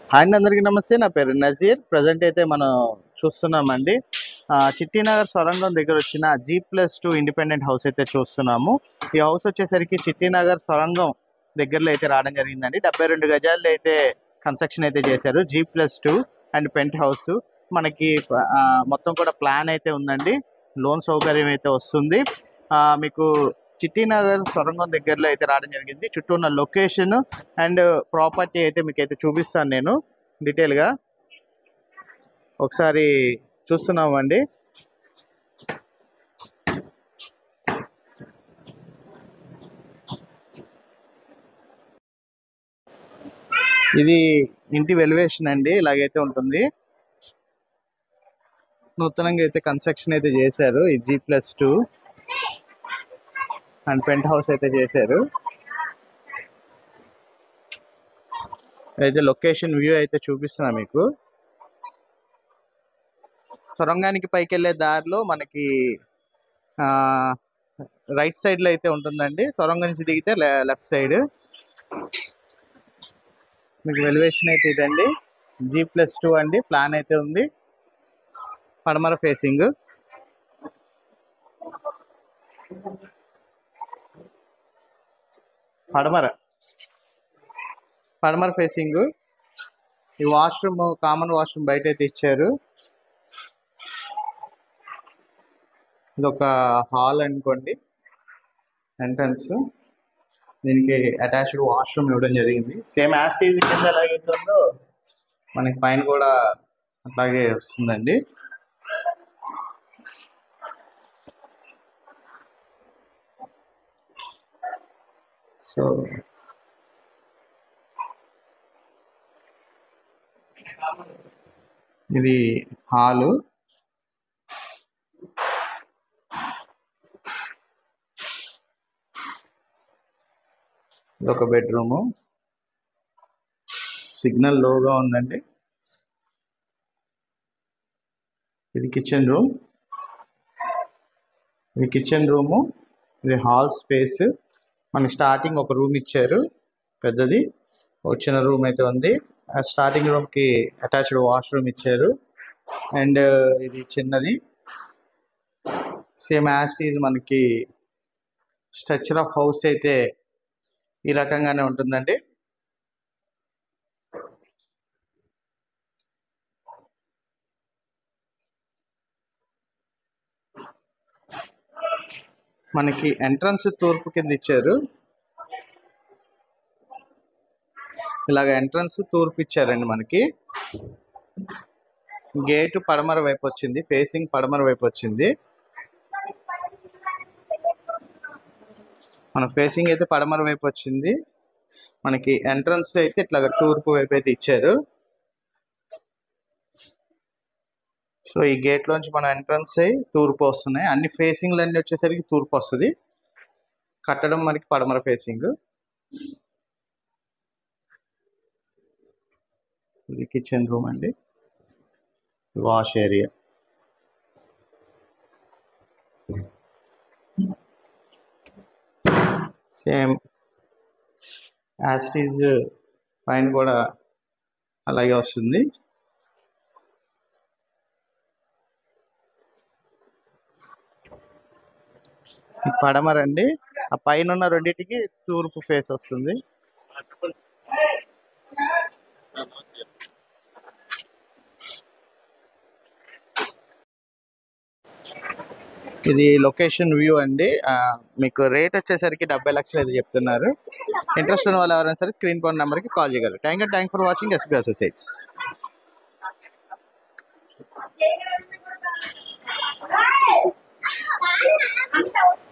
hi అండి, అందరికీ నమస్తే నా పేరు నజీర్ ప్రజెంట్ అయితే మనం చూస్తున్నామండి ఆ, చిట్టినగర్ సొరంగం దగ్గర వచ్చిన G plus two independent house అయితే చూస్తున్నాము ఈ హౌస్ వచ్చేసరికి చిట్టినగర్ సొరంగం దగ్గరలో అయితే రావడం జరిగిందండి డెబ్బై రెండు గజాల్లో అయితే కన్స్ట్రక్షన్ అయితే చేశారు G plus two and penthouse మనకి ఆ, మొత్తం కూడా ప్లాన్ అయితే ఉందండి లోన్ సౌకర్యం అయితే వస్తుంది ఆ, మీకు చిట్టినగర్ సొరంగం దగ్గరలో అయితే రావడం జరిగింది చుట్టూ ఉన్న లొకేషన్ అండ్ ప్రాపర్టీ అయితే మీకు అయితే చూపిస్తాను నేను డీటెయిల్గా ఒకసారి చూస్తున్నామండి ఇది ఇంటి వెలివేషన్ అండి ఇలాగైతే ఉంటుంది నూతనంగా అయితే కన్స్ట్రక్షన్ అయితే చేశారు ఈ G plus two and penthouse అయితే చేశారు అయితే లొకేషన్ వ్యూ అయితే చూపిస్తున్నా మీకు సొరంగానికి పైకి వెళ్ళే దారిలో మనకి రైట్ సైడ్ లో అయితే ఉంటుందండి సొరంగం నుంచి దిగితే లెఫ్ట్ సైడ్ మీకు వెలివేషన్ అయితే ఇదండి జీ ప్లస్ టూ అండి ప్లాన్ అయితే ఉంది పడమర ఫేసింగ్ పడమర పడమర ఫేసింగ్ ఈ వాష్రూమ్ కామన్ వాష్రూమ్ బయట అయితే ఇచ్చారు ఇది ఒక హాల్ అనుకోండి ఎంట్రన్స్ దీనికి అటాచ్డ్ వాష్రూమ్ ఇవ్వడం జరిగింది సేమ్ యాస్టీజ్ కింద ఎలాగైతుందో మనకి పైన కూడా అట్లాగే వస్తుందండి సో ఇది హాలు ఇది ఒక బెడ్రూము సిగ్నల్ లోగా ఉందండి ఇది కిచెన్ రూమ్ ఇది కిచెన్ రూము ఇది హాల్ స్పేస్ మనకి స్టార్టింగ్ ఒక రూమ్ ఇచ్చారు పెద్దది ఒక చిన్న రూమ్ అయితే ఉంది ఆ స్టార్టింగ్ రూమ్కి అటాచ్డ్ వాష్రూమ్ ఇచ్చారు అండ్ ఇది చిన్నది సేమ్ యాస్టీజ్ మనకి స్ట్రక్చర్ ఆఫ్ హౌస్ అయితే ఈ రకంగానే ఉంటుందండి మనకి ఎంట్రన్స్ తూర్పు కింద ఇచ్చారు ఇలాగ ఎంట్రన్స్ తూర్పు ఇచ్చారండి మనకి గేట్ పడమర వైపు వచ్చింది ఫేసింగ్ పడమర వైపు వచ్చింది మన ఫేసింగ్ అయితే పడమర వైపు వచ్చింది మనకి ఎంట్రన్స్ అయితే ఇట్లా తూర్పు వైపు అయితే ఇచ్చారు సో ఈ గేట్ లోంచి మన ఎంట్రన్స్ అయ్యి తూర్పు వస్తున్నాయి అన్ని ఫేసింగ్లు అన్ని వచ్చేసరికి తూర్పు వస్తుంది కట్టడం మనకి పడమర ఫేసింగ్ ఇది కిచెన్ రూమ్ అండి వాష్ ఏరియా సేమ్ యాస్టీజ్ పైన కూడా అలాగే వస్తుంది ఈ పడమరండి ఆ పైన ఉన్న రెండింటికి తూర్పు ఫేస్ వస్తుంది ఇది లొకేషన్ వ్యూ అండి ఆ, మీకు రేట్ వచ్చేసరికి డెబ్బై లక్షలు అయితే చెప్తున్నారు ఇంట్రెస్ట్ ఉన్న వాళ్ళు ఎవరైనా సరే స్క్రీన్ పౌన్ నెంబర్కి కాల్ చేయగలరు thank you thank for watching SB associates అంత